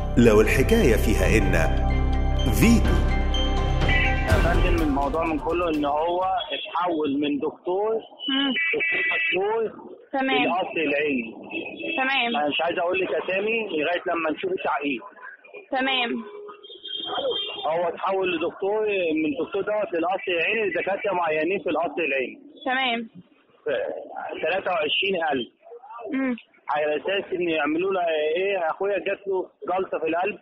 لو الحكاية فيها إن فيتو يا فندم الموضوع من كله ان هو اتحول من دكتور مم. دكتور مشهور تمام للاصل العلمي تمام انا مش عايز اقول لك اسامي لغايه لما نشوف التعقيد تمام هو اتحول لدكتور من دكتور دوت للاصل العلمي لدكاتره معينين في الاصل العلمي تمام 23000 مم. على اساس ان يعملوا له ايه اخويا جات له جلطه في القلب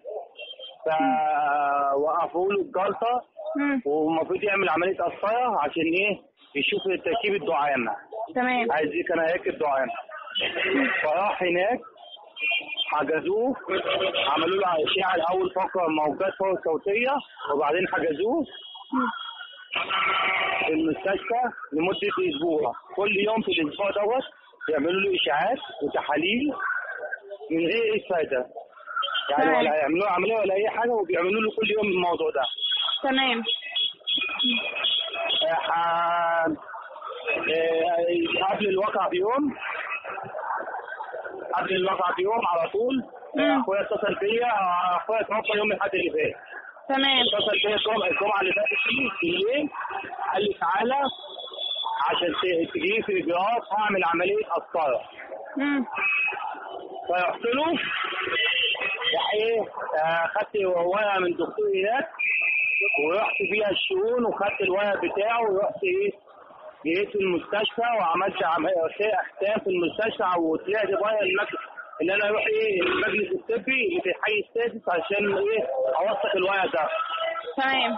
فوقفوا له الجلطه مم. والمفروض يعمل عمليه قسطره عشان ايه يشوف تركيب الدعامه تمام عايز ايه كان هيركب دعامه فراح هناك حجزوه عملوا له اشعه الاول فقره موجات فوق صوتيه وبعدين حجزوه مم. في المستشفى لمده اسبوع كل يوم في الاسبوع دوت يعملوا له اشاعات وتحاليل من غير اي فايده يعني تمام. ولا هيعملوا له عمليه ولا اي حاجه وبيعملوا له كل يوم الموضوع ده تمام آه، آه، قبل الواقع بيوم قبل الواقع بيوم على طول مم. اخويا اتصل بيا آه، اخويا توفى يوم الاحد اللي فات تمام اتصل بيا الجمعه الجمعه اللي فاتت دي بالليل قال لي تعالى عشان ت- تجي في اجراءات هعمل عمليه قسطره مم. فرحت له راح ايه آه، خدت ورقه من دكتور هناك ورحت بيها الشؤون وخدت الورق بتاعه ورحت ايه جيت في المستشفى وعملت عمليه اختام في المستشفى وطلعت بره المجلس ان انا اروح ايه المجلس الطبي اللي في الحي السادس عشان ايه اوثق الورق ده تمام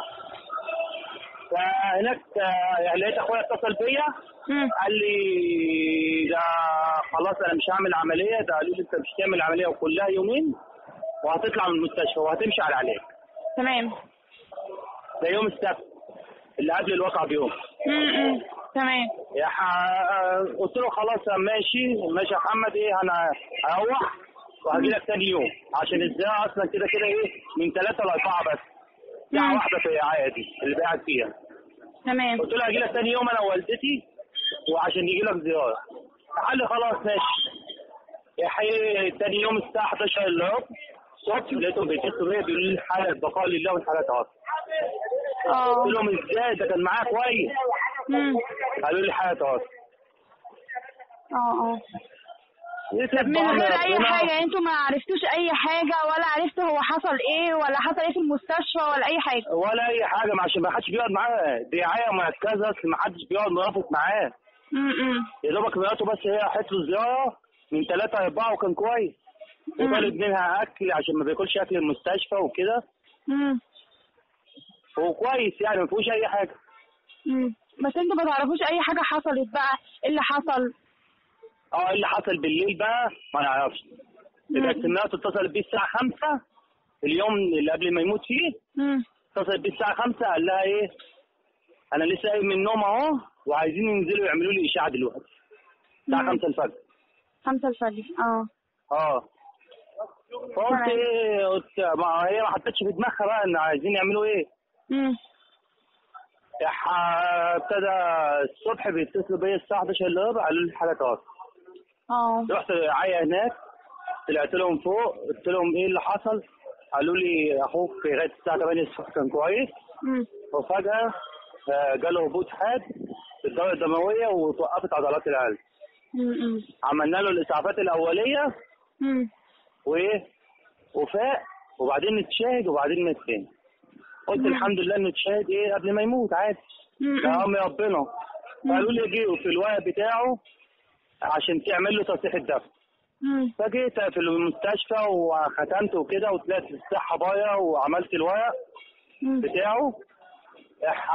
فهناك آه، يعني لقيت اخويا اتصل بيا مم. قال لي ده خلاص انا مش هعمل عمليه ده قالوا لي انت مش هتعمل عمليه وكلها يومين وهتطلع من المستشفى وهتمشي على العلاج تمام ده يوم السبت اللي قبل الواقع بيوم مم. مم. تمام يا ح- قلت له خلاص ماشي ماشي يا محمد ايه انا هروح وهجي لك تاني يوم عشان الزراعه اصلا كده كده ايه من ثلاثه لاربعه بس ساعه مم. واحده في الرعايه دي اللي قاعد فيها تمام قلت له هجي لك تاني يوم انا ووالدتي وعشان يجي لك زياره قال لي خلاص ماشي يا حي تاني يوم الساعه 11 الا ربع الصبح لقيتهم بيتصلوا بيا بيقولوا لي الحاله البقاء لله والحاله تعاطى اه قلت لهم ازاي ده كان معايا كويس مم. قالوا لي الحاله تعاطى اه اه طب من غير اي حاجه انتوا ما عرفتوش اي حاجه ولا عرفتوا هو حصل ايه ولا حصل ايه في المستشفى ولا اي حاجه ولا اي حاجه ما عشان ما حدش بيقعد معاه دي رعايه مركزه اصل ما حدش بيقعد مرافق معاه امم يا دوبك مراته بس هي راحت له زياره من ثلاثة أربعة وكان كويس وطالب منها أكل عشان ما بياكلش أكل المستشفى وكده امم هو كويس يعني ما فيهوش أي حاجة امم بس انتوا ما تعرفوش اي حاجه حصلت بقى ايه اللي حصل اه إيه اللي حصل بالليل بقى ما نعرفش بس مراته اتصلت بيه الساعة 5 اليوم اللي قبل ما يموت فيه امم اتصلت بيه الساعة 5 قال لها إيه أنا لسه قايم من النوم أهو وعايزين ينزلوا يعملوا لي إشاعة دلوقتي الساعة مم. 5 الفجر خمسة الفجر اه اه فقلت ايه قلت ما هي ما حطتش في دماغها بقى ان عايزين يعملوا ايه امم راح ابتدى الصبح بيتصلوا بيا الساعه 11 الا ربع قالوا لي الحاله توفى اه رحت رعايه هناك طلعت لهم فوق قلت لهم ايه اللي حصل قالوا لي اخوك لغايه الساعه 8 الصبح كان كويس امم وفجاه آه، جاله هبوط حاد في الدوره الدمويه وتوقفت عضلات القلب امم عملنا له الاسعافات الاوليه امم وايه وفاق وبعدين نتشاهد وبعدين مات تاني قلت مم. الحمد لله انه اتشاهد ايه قبل ما يموت عادي ده امر ربنا فقالوا لي جيوا في الورق بتاعه عشان تعمل له تصحيح الدفن امم فجيت في المستشفى وختمت وكده وطلعت في الصحه بايا وعملت الورق بتاعه راح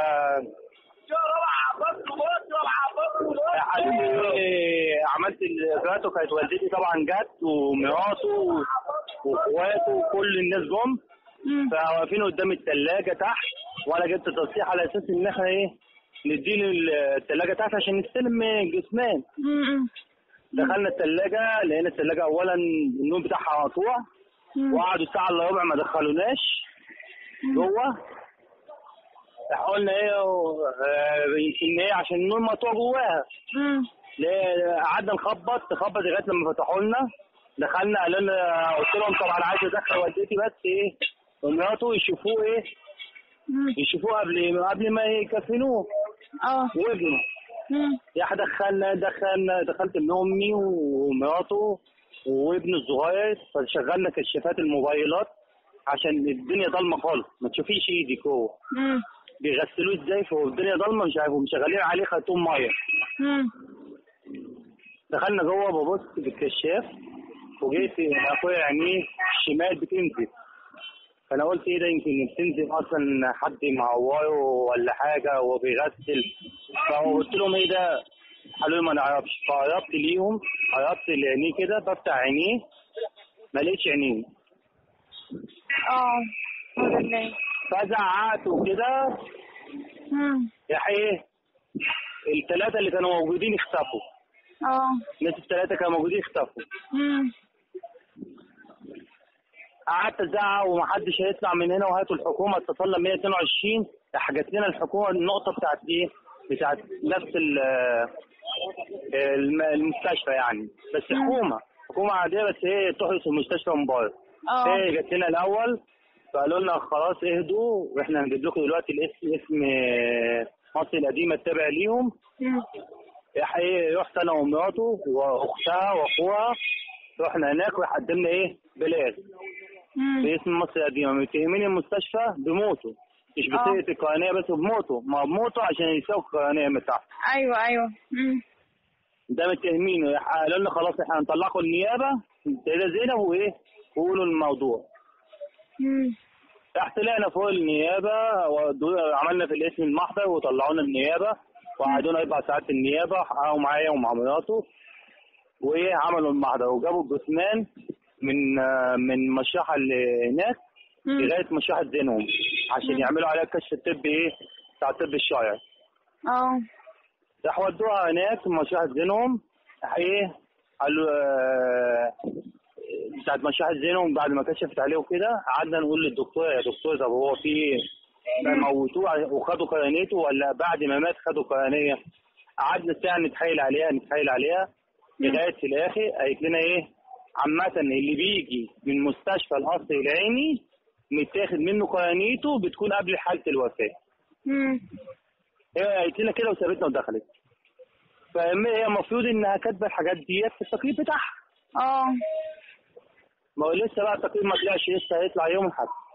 راح قالوا لي عملت الاجراءات كانت والدتي طبعا جت ومراته واخواته وكل الناس جم فواقفين قدام الثلاجه تحت وانا جبت تصريح على اساس ان احنا ايه نديله الثلاجه تحت عشان نستلم جسمان امم دخلنا الثلاجه لقينا الثلاجه اولا النور بتاعها مقطوع وقعدوا ساعه الا ربع ما دخلوناش جوه راح قلنا ايه آه، ان ايه عشان النور مقطوع جواها امم لا- قعدنا نخبط نخبط لغايه لما فتحوا لنا دخلنا قال لنا قلت لهم طبعا عايز ادخل والدتي بس ايه ومراته يشوفوه ايه مم. يشوفوه قبل قبل ما يكفنوه اه وابنه مم. يا أخي دخلنا دخلنا دخلت ابن امي ومراته وابنه الصغير فشغلنا كشافات الموبايلات عشان الدنيا ضلمه خالص ما تشوفيش ايدك هو مم. بيغسلوه ازاي فهو الدنيا ضلمه مش عارف ومشغلين عليه خرطوم ميه مم. دخلنا جوه ببص بالكشاف وجيت اخويا عينيه الشمال بتنزل فانا قلت ايه ده يمكن بتنزل اصلا حد معوره ولا حاجه وهو بيغسل فقلت لهم ايه ده قالوا لي ما نعرفش فقربت ليهم قربت لعينيه كده بفتح عينيه ما لقيتش عينيه اه هذا اللي فزعقت وكده مم. راح ايه الثلاثه اللي كانوا موجودين اختفوا اه الناس الثلاثه كانوا موجودين اختفوا مم. قعدت ازعق ومحدش هيطلع من هنا وهاتوا الحكومه اتصلنا 122 راح جات لنا الحكومه النقطه بتاعت ايه؟ بتاعت نفس ال- الم- المستشفى يعني بس حكومه حكومه عاديه بس هي تحرس المستشفى من بره اه هي جات لنا الاول فقالوا لنا خلاص اهدوا واحنا هنجيب لكم دلوقتي الاسم اسم آه، مصر القديمه التابع ليهم مم. راح ايه رحت انا ومراته واختها واخوها رحنا هناك وقدمنا ايه بلاغ مم. باسم مصر القديمه متهمين المستشفى بموته مش آه. بسرقه القرنيه بس بموته ما بموته عشان يساووا القرنيه بتاعته ايوه ايوه مم. ده متهمينه قالوا لنا خلاص احنا هنطلعكم النيابه سيده زينب وايه وقولوا الموضوع مم. راح طلعنا فوق النيابه ودو- عملنا في الاسم المحضر وطلعونا النيابه وقعدونا اربع ساعات في النيابه حققوا معايا ومع مراته وايه عملوا المحضر وجابوا الجثمان من آه، من المشرحه اللي هناك مم. لغايه مشرحه زينهم عشان يعملوا عليها الكشف الطبي ايه بتاع الطب الشرعي اه راح ودوها هناك في مشرحه زينهم راح ايه قالوا آه، بتاعت مشرحه زينهم بعد ما كشفت عليه وكده قعدنا نقول للدكتور يا دكتور طب هو في ايه؟ موتوه وخدوا قرنيته ولا بعد ما مات خدوا قرنيه قعدنا ساعه نتحايل عليها نتحايل عليها لغايه في الاخر قالت لنا ايه عامة اللي بيجي من مستشفى القصر العيني متاخد منه قرنيته بتكون قبل حالة الوفاة. مم. هي قالت لنا كده وسابتنا ودخلت. فهي المفروض انها كاتبه الحاجات ديت في التقرير بتاعها. اه ما هو لسه بقى التقرير ما طلعش لسه هيطلع يوم الاحد.